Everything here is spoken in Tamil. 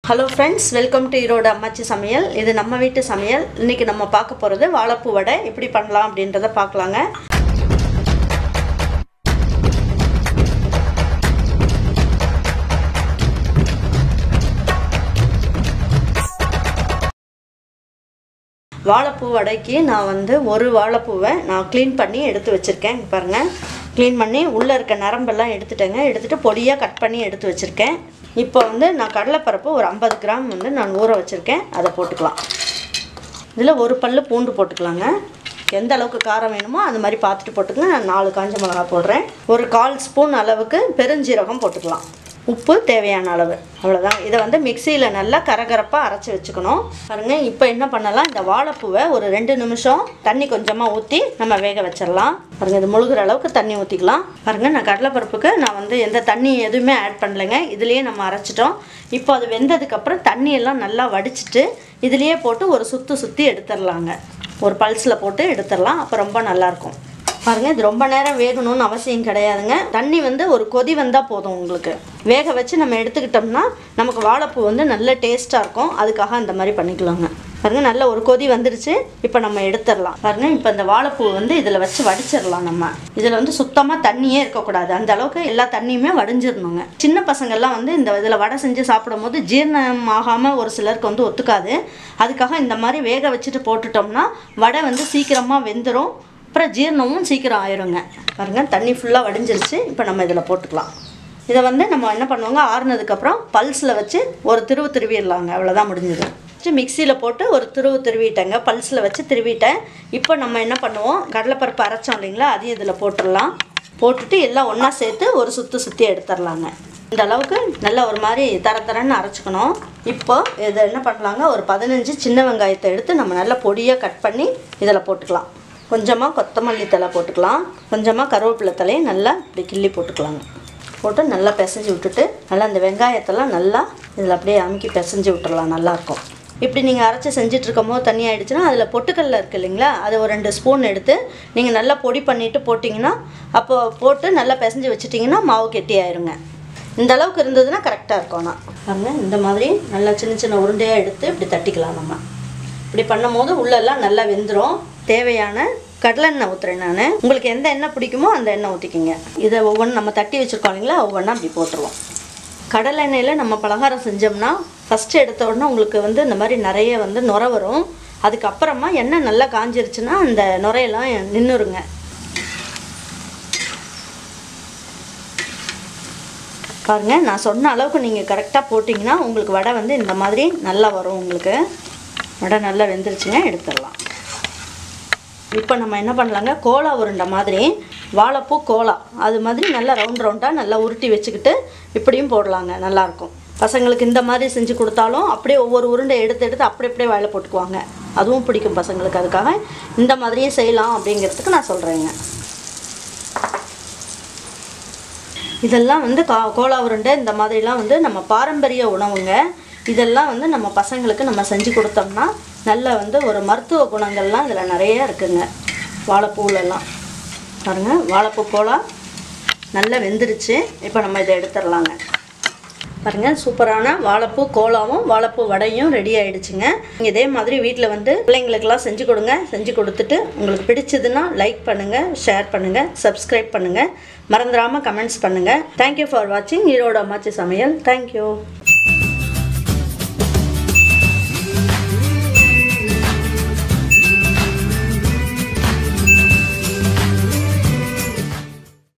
hello friends welcome to Erode அம்மாச்சி சமையல் இது நம்ம வீட்டு சமையல் இன்றைக்கி நம்ம பார்க்க போகிறது வாழைப்பூ வடை எப்படி பண்ணலாம் அப்படின்றத பார்க்கலாங்க வாழைப்பூ வடைக்கு நான் வந்து ஒரு வாழைப்பூவை நான் க்ளீன் பண்ணி எடுத்து வச்சுருக்கேன் இங்க பாருங்கள் க்ளீன் பண்ணி உள்ளே இருக்க நரம்பெல்லாம் எடுத்துட்டேங்க எடுத்துகிட்டு பொடியாக கட் பண்ணி எடுத்து வச்சுருக்கேன் இப்போ வந்து நான் கடலைப்பருப்பு ஒரு ஐம்பது கிராம் வந்து நான் ஊற வச்சுருக்கேன் அதை போட்டுக்கலாம் இதில் ஒரு பல்லு பூண்டு போட்டுக்கலாங்க எந்த அளவுக்கு காரம் வேணுமோ அந்த மாதிரி பார்த்துட்டு போட்டுக்கங்க நான் நாலு காஞ்ச மிளகா போடுறேன் ஒரு கால் ஸ்பூன் அளவுக்கு பெருஞ்சீரகம் போட்டுக்கலாம் உப்பு தேவையான அளவு அவ்வளோதான் இதை வந்து மிக்சியில் நல்லா கரகரப்பாக அரைச்சி வச்சுக்கணும் பாருங்கள் இப்போ என்ன பண்ணலாம் இந்த வாழைப்பூவை ஒரு ரெண்டு நிமிஷம் தண்ணி கொஞ்சமாக ஊற்றி நம்ம வேக வச்சிடலாம் பாருங்கள் இது முழுகிற அளவுக்கு தண்ணி ஊற்றிக்கலாம் பாருங்கள் நான் கடலைப்பருப்புக்கு நான் வந்து எந்த தண்ணி எதுவுமே ஆட் பண்ணலைங்க இதுலேயே நம்ம அரைச்சிட்டோம் இப்போ அது வெந்ததுக்கப்புறம் தண்ணியெல்லாம் நல்லா வடிச்சிட்டு இதுலேயே போட்டு ஒரு சுற்றி சுற்றி எடுத்துடலாங்க ஒரு பல்ஸில் போட்டு எடுத்துடலாம் அப்போ ரொம்ப நல்லாயிருக்கும் பாருங்கள் இது ரொம்ப நேரம் வேகணும்னு அவசியம் கிடையாதுங்க தண்ணி வந்து ஒரு கொதி வந்தால் போதும் உங்களுக்கு வேக வச்சு நம்ம எடுத்துக்கிட்டோம்னா நமக்கு வாழைப்பூ வந்து நல்ல டேஸ்ட்டாக இருக்கும் அதுக்காக அந்த மாதிரி பண்ணிக்கலாங்க பாருங்கள் நல்ல ஒரு கொதி வந்துருச்சு இப்போ நம்ம எடுத்துடலாம் பாருங்கள் இப்போ இந்த வாழைப்பூ வந்து இதில் வச்சு வடிச்சிடலாம் நம்ம இதில் வந்து சுத்தமாக தண்ணியே இருக்கக்கூடாது அந்த அளவுக்கு எல்லா தண்ணியுமே வடிஞ்சிடணுங்க சின்ன பசங்கள்லாம் வந்து இந்த இதில் வடை செஞ்சு சாப்பிடும் போது ஜீரணம் ஆகாமல் ஒரு சிலருக்கு வந்து ஒத்துக்காது அதுக்காக இந்த மாதிரி வேக வச்சுட்டு போட்டுட்டோம்னா வடை வந்து சீக்கிரமாக வெந்துடும் அப்புறம் ஜீரணமும் சீக்கிரம் ஆயிருங்க பாருங்கள் தண்ணி ஃபுல்லாக வடிஞ்சிருச்சு இப்போ நம்ம இதில் போட்டுக்கலாம் இதை வந்து நம்ம என்ன பண்ணுவாங்க ஆறுனதுக்கப்புறம் பல்ஸில் வச்சு ஒரு திருவு திருவிடலாங்க அவ்வளோதான் முடிஞ்சது வச்சு மிக்சியில் போட்டு ஒரு திருவு திருவிட்டேங்க பல்ஸில் வச்சு திருவிட்டேன் இப்போ நம்ம என்ன பண்ணுவோம் கடலைப்பருப்பு அரைச்சோம் இல்லைங்களா அதையும் இதில் போட்டுடலாம் போட்டுட்டு எல்லாம் ஒன்றா சேர்த்து ஒரு சுற்றி சுற்றி எடுத்துடலாங்க இந்த அளவுக்கு நல்லா ஒரு மாதிரி தர தரன்னு அரைச்சிக்கணும் இப்போ இதை என்ன பண்ணலாங்க ஒரு பதினஞ்சு சின்ன வெங்காயத்தை எடுத்து நம்ம நல்லா பொடியாக கட் பண்ணி இதில் போட்டுக்கலாம் கொஞ்சமாக கொத்தமல்லி தலை போட்டுக்கலாம் கொஞ்சமாக கருவேப்பிலை தலையை நல்லா இப்படி கிள்ளி போட்டுக்கலாங்க போட்டு நல்லா பிசைஞ்சு விட்டுட்டு நல்லா அந்த வெங்காயத்தெல்லாம் நல்லா இதில் அப்படியே அமுக்கி பிசைஞ்சு விட்டுறலாம் நல்லாயிருக்கும் இப்படி நீங்கள் அரைச்சி செஞ்சுட்டு இருக்கும் போது தண்ணி ஆகிடுச்சுன்னா அதில் பொட்டுக்கல்ல இருக்குது இல்லைங்களா அதை ஒரு ரெண்டு ஸ்பூன் எடுத்து நீங்கள் நல்லா பொடி பண்ணிவிட்டு போட்டிங்கன்னா அப்போ போட்டு நல்லா பிசைஞ்சு வச்சுட்டிங்கன்னா மாவு கெட்டி ஆயிருங்க இந்த அளவுக்கு இருந்ததுன்னா கரெக்டாக இருக்கும் ஆனால் பாருங்கள் இந்த மாதிரி நல்லா சின்ன சின்ன உருண்டையாக எடுத்து இப்படி தட்டிக்கலாம் நம்ம இப்படி பண்ணும்போது உள்ளெல்லாம் நல்லா வெந்துடும் தேவையான கடலெண்ணெய் ஊற்றுறேன் நான் உங்களுக்கு எந்த எண்ணெய் பிடிக்குமோ அந்த எண்ணெய் ஊற்றிக்கிங்க இதை ஒவ்வொன்றும் நம்ம தட்டி வச்சுருக்கோம் இல்லைங்களா ஒவ்வொன்றா அப்படி போட்டுருவோம் கடலை எண்ணெயில் நம்ம பலகாரம் செஞ்சோம்னா ஃபஸ்ட்டு எடுத்த உடனே உங்களுக்கு வந்து இந்த மாதிரி நிறைய வந்து நுர வரும் அதுக்கப்புறமா எண்ணெய் நல்லா காஞ்சிருச்சுன்னா அந்த நுரையெல்லாம் நின்றுருங்க பாருங்கள் நான் சொன்ன அளவுக்கு நீங்கள் கரெக்டாக போட்டிங்கன்னா உங்களுக்கு வடை வந்து இந்த மாதிரி நல்லா வரும் உங்களுக்கு வடை நல்லா வெந்துருச்சுங்க எடுத்துடலாம் இப்போ நம்ம என்ன பண்ணலாங்க கோலா உருண்டை மாதிரி வாழைப்பூ கோலா அது மாதிரி நல்லா ரவுண்ட் ரவுண்டாக நல்லா உருட்டி வச்சுக்கிட்டு இப்படியும் போடலாங்க நல்லாயிருக்கும் பசங்களுக்கு இந்த மாதிரி செஞ்சு கொடுத்தாலும் அப்படியே ஒவ்வொரு உருண்டை எடுத்து எடுத்து அப்படி அப்படியே வாயில் போட்டுக்குவாங்க அதுவும் பிடிக்கும் பசங்களுக்கு அதுக்காக இந்த மாதிரியே செய்யலாம் அப்படிங்கிறதுக்கு நான் சொல்கிறேங்க இதெல்லாம் வந்து கா கோலா உருண்டை இந்த மாதிரிலாம் வந்து நம்ம பாரம்பரிய உணவுங்க இதெல்லாம் வந்து நம்ம பசங்களுக்கு நம்ம செஞ்சு கொடுத்தோம்னா நல்ல வந்து ஒரு மருத்துவ குணங்கள்லாம் இதில் நிறைய இருக்குங்க வாழைப்பூலெல்லாம் பாருங்கள் வாழைப்பூ கோலா நல்லா வெந்துருச்சு இப்போ நம்ம இதை எடுத்துடலாங்க பாருங்கள் சூப்பரான வாழைப்பூ கோலாவும் வாழைப்பூ வடையும் ரெடி ஆயிடுச்சுங்க நீங்கள் இதே மாதிரி வீட்டில் வந்து பிள்ளைங்களுக்கெல்லாம் செஞ்சு கொடுங்க செஞ்சு கொடுத்துட்டு உங்களுக்கு பிடிச்சதுன்னா லைக் பண்ணுங்கள் ஷேர் பண்ணுங்கள் சப்ஸ்கிரைப் பண்ணுங்கள் மறந்துடாமல் கமெண்ட்ஸ் பண்ணுங்கள் தேங்க்யூ ஃபார் வாட்சிங் ஈரோடு அம்மாச்சி சமையல் தேங்க்யூ